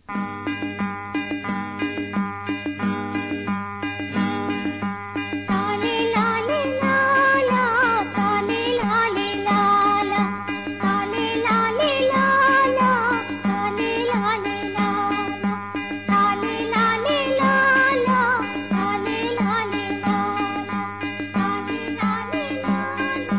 தாலே லாலே லாலா தாலே லாலே லாலா தாலே லாலே லாலா தாலே லாலே லாலா தாலே லாலே லாலா தாலே லாலே லாலா தாலே லாலே லாலா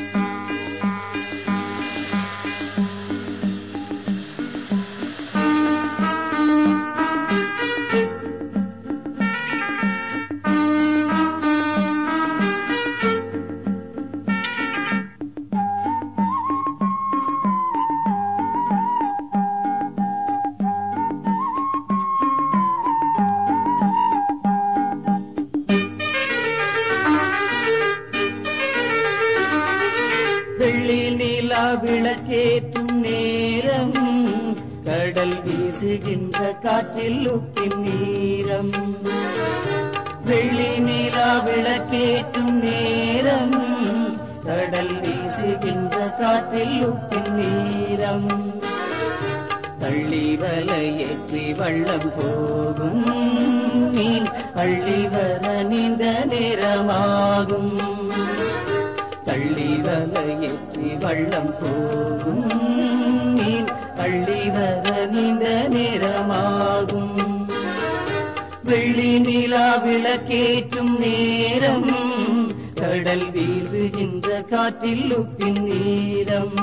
வெள்ளி நிலா விளக்கேற்றும் நேரம் கடல் வீசுகின்ற காற்றில் உப்பின் நீரம் வெள்ளி நிலா விளக்கேற்றும் நேரம் கடல் வீசுகின்ற காற்றில் உப்பின் நீரம் தள்ளி வலையேற்றி வள்ளம் போகும் மீன் அள்ளி வர நீண்ட நேரமாகும் தள்ளி வலையேற்றி வள்ளம் போகும் மீன் அள்ளி வர நீண்ட நேரமாகும் வெள்ளி நிலா விளக்கேற்றும் நேரம் கடல் வீசுகின்ற காற்றில் உப்பின் நீரம்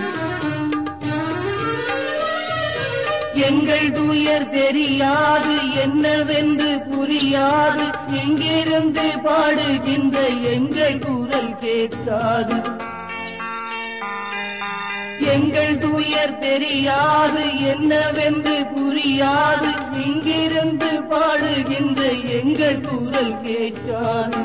எங்கள் துயர் தெரியாது என்னவென்று புரியாது இங்கிருந்து பாடுகின்ற எங்கள் குரல் கேட்காது எங்கள் துயர் தெரியாது என்னவென்று புரியாது இங்கிருந்து பாடுகின்ற எங்கள் குரல் கேட்காது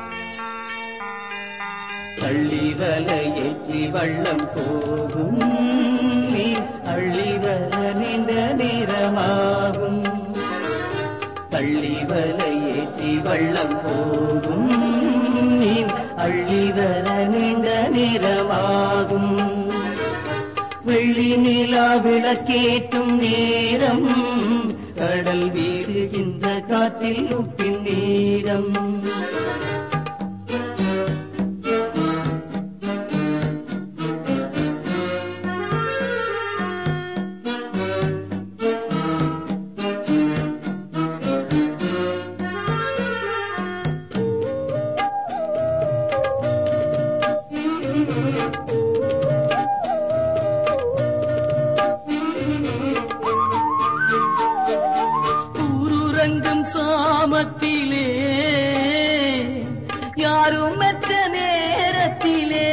தள்ளி வலையேற்றி வள்ளம் போகும் நீர் அள்ளி வர நீண்ட நேரமாகும் தள்ளி வலையேற்றி வள்ளம் போகும் நீர் அள்ளி வர நீண்ட நேரமாகும் வெள்ளி நிலா விளக்கேற்றும் நேரம் கடல் வீசுகின்ற காற்றில் உப்பின் நீரம் ஊருறங்கும் சாமத்திலே யாரும் மற்ற நேரத்திலே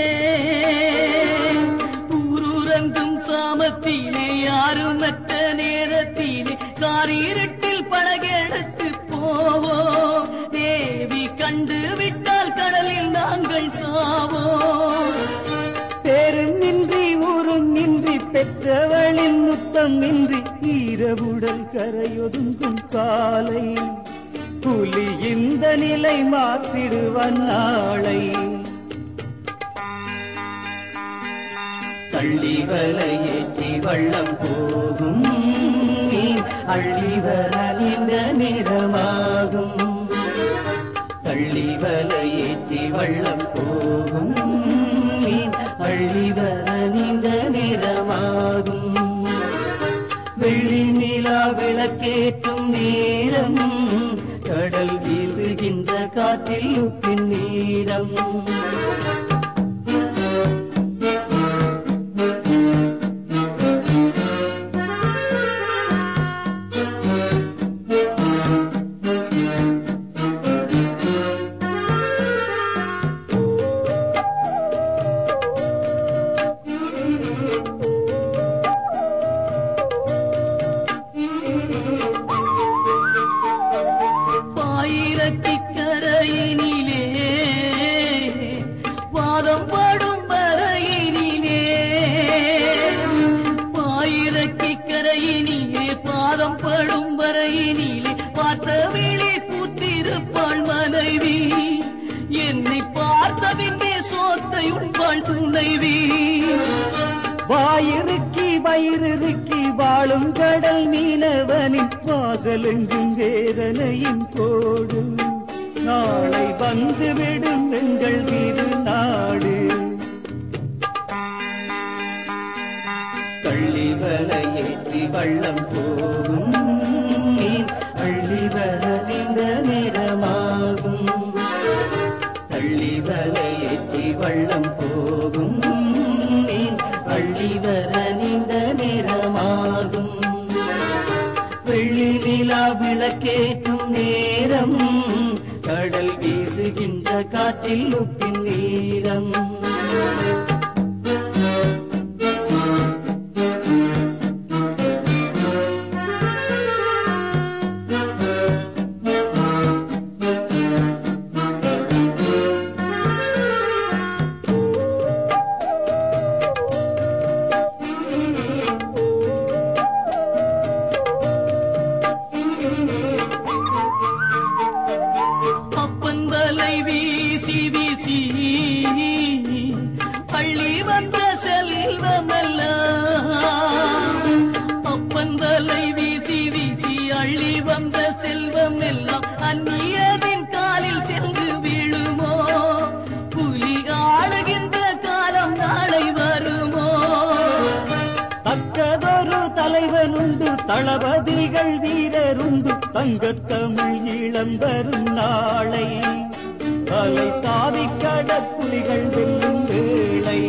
ஊருறங்கும் சாமத்திலே யாரும் மற்ற நேரத்திலே காரிருட்டில் படகெடுத்து போவோம் தேவி கண்டு விட்டால் கடலில் நாங்கள் சாவோம் பேருமின்றி ஊருமின்றி பெற்றவளின் முத்தம் இன்றி ஈரவுடல் கரையொதுங்கும் காலை புலி இந்த நிலை மாற்றிடுவன் நாளை தள்ளி வலையேற்றி வள்ளம் போகும் மீன் அள்ளி வர நீண்ட நேரமாகும் தள்ளி வலையேற்றி வள்ளம் போகும் மீன் அள்ளி வர நீண்ட நேரமாகும் வெள்ளி நிலா விளக்கேற்றும் நேரம் கடல் வீசுகின்ற காற்றில் உப்பின் நீரம் பாயிரத்தி கரையினிலே வாதம் பாடும் வரையினிலே பாயிரத்தி கரையினிலே பாதம் படும் வரையினிலே பார்த்த விழி பூத்திருப்பாள் மனைவி என்னை பார்த்த பின்னே சோத்தை உண்பாள் துணைவி வாயிறுக்கி வயிறுக்கி வாழும் கடல் மீனவனின் வாசலெங்கும் வேதனையின் கோடு நாளை வந்துவிடும் எங்கள் திருநாடு கள்ளி வலையேற்றி வள்ளம் போகும் மீன் அள்ளி வர நீண்ட நேரமாகும் கள்ளி வலையேற்றி வள்ளம் போகும் மீன் அள்ளி வர நீண்ட நேரமாகும் வெள்ளி நிலா விளக்கேற்றும் நேரம் கடல் வீசுகின்ற காற்றில் உப்பின் நீரம் அப்பன் வலை வீசி வீசி பள்ளி வந்த செல்வமெல்லாம் அப்பன் வலை வீசி வீசி அள்ளி வந்த செல்வம் எல்லாம் அந்நியரின் காலில் சென்று விழுமோ புலி ஆளுகின்ற காலம் நாளை வருமோ தக்கதொரு தலைவனுண்டு தளபதிகள் வீரருண்டு தங்கத்தமிழ் இளம்பெரும் நாளை தலை தாவி கடப்புலிகள் வெல்லும் வேளை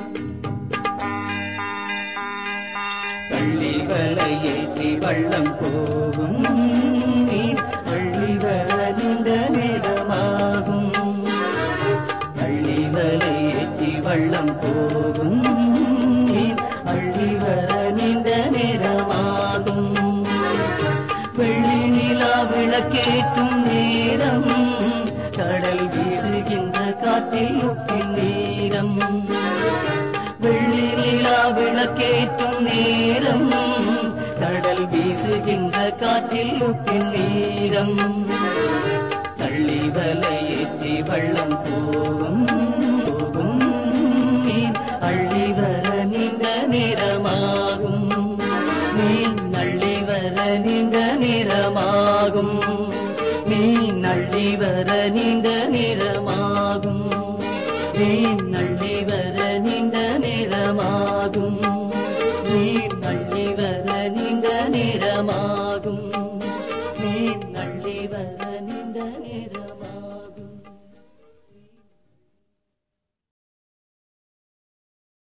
கள்ளி வலையேற்றி வள்ளம் போகும் நீர் அள்ளி வர நீண்ட நேரமாகும் அள்ளி வலையேற்றி வள்ளம் போகும் நீர் அள்ளி வர நீண்ட நேரமாகும் வெள்ளி நிலா விளக்கேற்றும் நேரம் கடல் வீசுகின்ற காற்றில் உப்பின் நேரம் வெள்ளி நிலா விளக்கேற்றும் நேரம் கடல் வீசுகின்ற காற்றில் உப்பின் நேரம் தள்ளி வலையேற்றி வள்ளம் போகும் போகும் மீன் அள்ளி வர நீண்ட நேரமாகும் மீன் அள்ளி வர நீண்ட நேரமாகும் மீன் அள்ளி வர நீண்ட நேரமாகும் மீன் அள்ளி வர நீண்ட நேரமாகும் மீன் அள்ளி